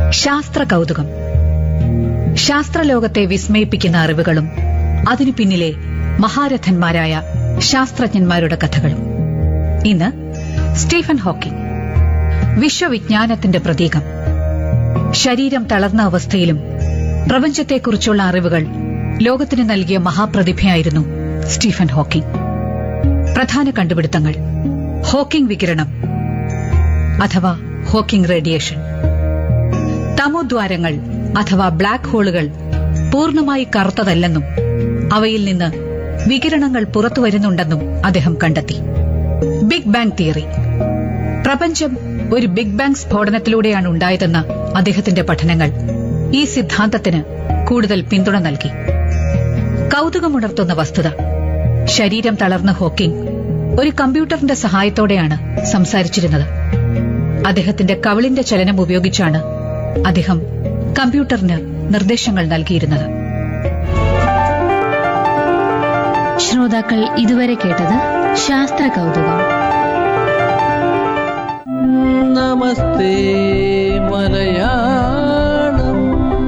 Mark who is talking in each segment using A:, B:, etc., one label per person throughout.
A: ശാസ്ത്ര കൗതുകം ശാസ്ത്രലോകത്തെ വിസ്മയിപ്പിക്കുന്ന അറിവുകളും അതിനു പിന്നിലെ മഹാരഥന്മാരായ ശാസ്ത്രജ്ഞന്മാരുടെ കഥകളും ഇന്ന് സ്റ്റീഫൻ ഹോക്കിംഗ് വിശ്വവിജ്ഞാനത്തിന്റെ പ്രതീകം ശരീരം തളർന്ന അവസ്ഥയിലും പ്രപഞ്ചത്തെക്കുറിച്ചുള്ള അറിവുകൾ ലോകത്തിന് നൽകിയ മഹാപ്രതിഭയായിരുന്നു സ്റ്റീഫൻ ഹോക്കിംഗ് പ്രധാന കണ്ടുപിടുത്തങ്ങൾ ഹോക്കിംഗ് വികിരണം അഥവാ ഹോക്കിംഗ് റേഡിയേഷൻ തമോദ്വാരങ്ങൾ അഥവാ ബ്ലാക്ക് ഹോളുകൾ പൂർണ്ണമായി കറുത്തതല്ലെന്നും അവയിൽ നിന്ന് വികിരണങ്ങൾ പുറത്തു വരുന്നുണ്ടെന്നും അദ്ദേഹം കണ്ടെത്തി ബിഗ് ബാങ് തിയറി പ്രപഞ്ചം ഒരു ബിഗ് ബാങ് സ്ഫോടനത്തിലൂടെയാണ് ഉണ്ടായതെന്ന അദ്ദേഹത്തിന്റെ പഠനങ്ങൾ ഈ സിദ്ധാന്തത്തിന് കൂടുതൽ പിന്തുണ നൽകി കൗതുകമുണർത്തുന്ന വസ്തുത ശരീരം തളർന്ന ഹോക്കിംഗ് ഒരു കമ്പ്യൂട്ടറിന്റെ സഹായത്തോടെയാണ് സംസാരിച്ചിരുന്നത് അദ്ദേഹത്തിന്റെ കവിളിന്റെ ചലനം ഉപയോഗിച്ചാണ് അദ്ദേഹം കമ്പ്യൂട്ടറിന് നിർദ്ദേശങ്ങൾ നൽകിയിരുന്നത്
B: ശ്രോതാക്കൾ ഇതുവരെ കേട്ടത് ശാസ്ത്ര കൗതുകം
C: നമസ്തേ മലയാളം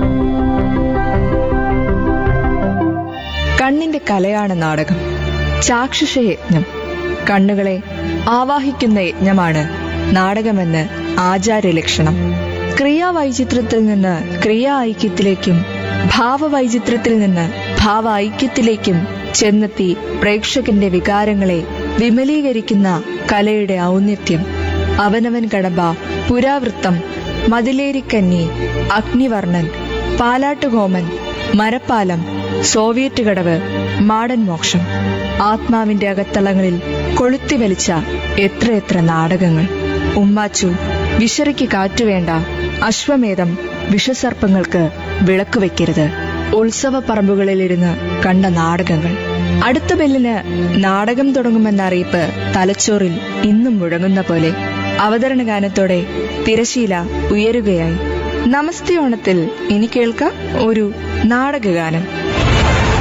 D: കണ്ണിന്റെ കലയാണ് നാടകം ചാക്ഷുഷ യജ്ഞം കണ്ണുകളെ ആവാഹിക്കുന്ന യജ്ഞമാണ് നാടകമെന്ന് ആചാര്യലക്ഷണം ക്രിയാവൈചിത്രത്തിൽ നിന്ന് ക്രിയാ ഐക്യത്തിലേക്കും ഭാവവൈചിത്രത്തിൽ നിന്ന് ഭാവ ഐക്യത്തിലേക്കും ചെന്നെത്തി പ്രേക്ഷകന്റെ വികാരങ്ങളെ വിമലീകരിക്കുന്ന കലയുടെ ഔന്നത്യം അവനവൻ കടമ്പ പുരാവൃത്തം മതിലേരിക്കന്നി അഗ്നിവർണ്ണൻ പാലാട്ടുകോമൻ മരപ്പാലം സോവിയറ്റ് കടവ് മാടൻ മോക്ഷം ആത്മാവിന്റെ അകത്തളങ്ങളിൽ കൊളുത്തി വലിച്ച എത്രയെത്ര നാടകങ്ങൾ ഉമ്മാച്ചു വിശറിക്ക് കാറ്റുവേണ്ട അശ്വമേധം വിഷസർപ്പങ്ങൾക്ക് വിളക്ക് വെക്കരുത് ഉത്സവ പറമ്പുകളിലിരുന്ന് കണ്ട നാടകങ്ങൾ അടുത്ത ബെല്ലിന് നാടകം തുടങ്ങുമെന്ന അറിയിപ്പ് തലച്ചോറിൽ ഇന്നും മുഴങ്ങുന്ന പോലെ അവതരണ ഗാനത്തോടെ തിരശീല ഉയരുകയായി നമസ്തേ ഓണത്തിൽ ഇനി കേൾക്കാം ഒരു നാടകഗാനം